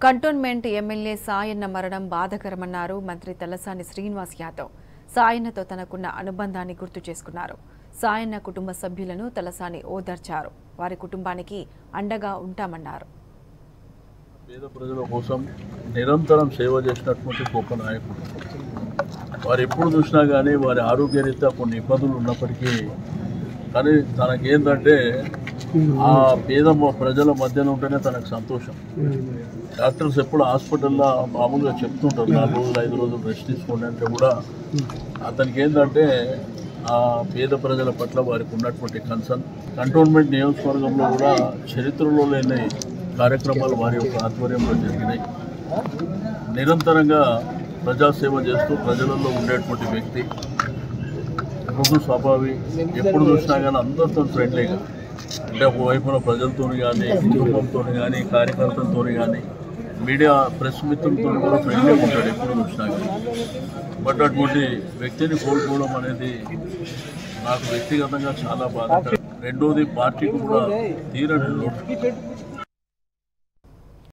cantonment MLA Sayanna మరణం బాధకరమన్నారు మంత్రి తలసాని శ్రీనివాస్ యాదవ్ సాయన్నతో తనకున్న అనుబంధాన్ని గుర్తు చేసుకున్నారు సాయన్న కుటుంబ సభ్యులను తలసాని ఓదార్చారు వారి కుటుంబానికి అండగా ఉంటామన్నారు పేద ప్రజల కోసం నిరంతరం సేవ చేసినటువంటి గొప్ప నాయకుడు వారు ఎప్పుడు చూసినా కానీ వారి ఆరోగ్యరీత్యా కొన్ని ఇబ్బందులు ఉన్నప్పటికీ కానీ తనకేంటంటే ఆ పేద మ- ప్రజల మధ్యన ఉంటేనే తనకు సంతోషం డాక్టర్స్ ఎప్పుడు హాస్పిటల్లో మామూలుగా చెప్తుంటారు నాలుగు రోజులు ఐదు రోజులు రెస్ట్ తీసుకోండి అంటే కూడా అతనికి ఏంటంటే ఆ పేద ప్రజల పట్ల వారికి ఉన్నటువంటి కన్సర్న్ కంటోన్మెంట్ నియోజకవర్గంలో కూడా చరిత్రలో లేని కార్యక్రమాలు వారి యొక్క ఆధ్వర్యంలో జరిగినాయి నిరంతరంగా ప్రజాసేవ చేస్తూ ప్రజలలో ఉండేటువంటి వ్యక్తి మృదు స్వభావి ఎప్పుడు చూసినా కానీ అందరితో ఫ్రెండ్లీగా అంటే ఒకవైపున ప్రజలతో కానీ కుటుంబంతో కానీ కార్యకర్తలతో కానీ మీడియా ప్రెస్ మిత్రులతో కూడా ఫ్రెండ్లీగా ఉంటాడు ఎప్పుడు చూసినా కానీ బట్ అటువంటి వ్యక్తిని కోల్పోవడం అనేది నాకు వ్యక్తిగతంగా చాలా బాధ రెండోది పార్టీకి కూడా తీరని లోటు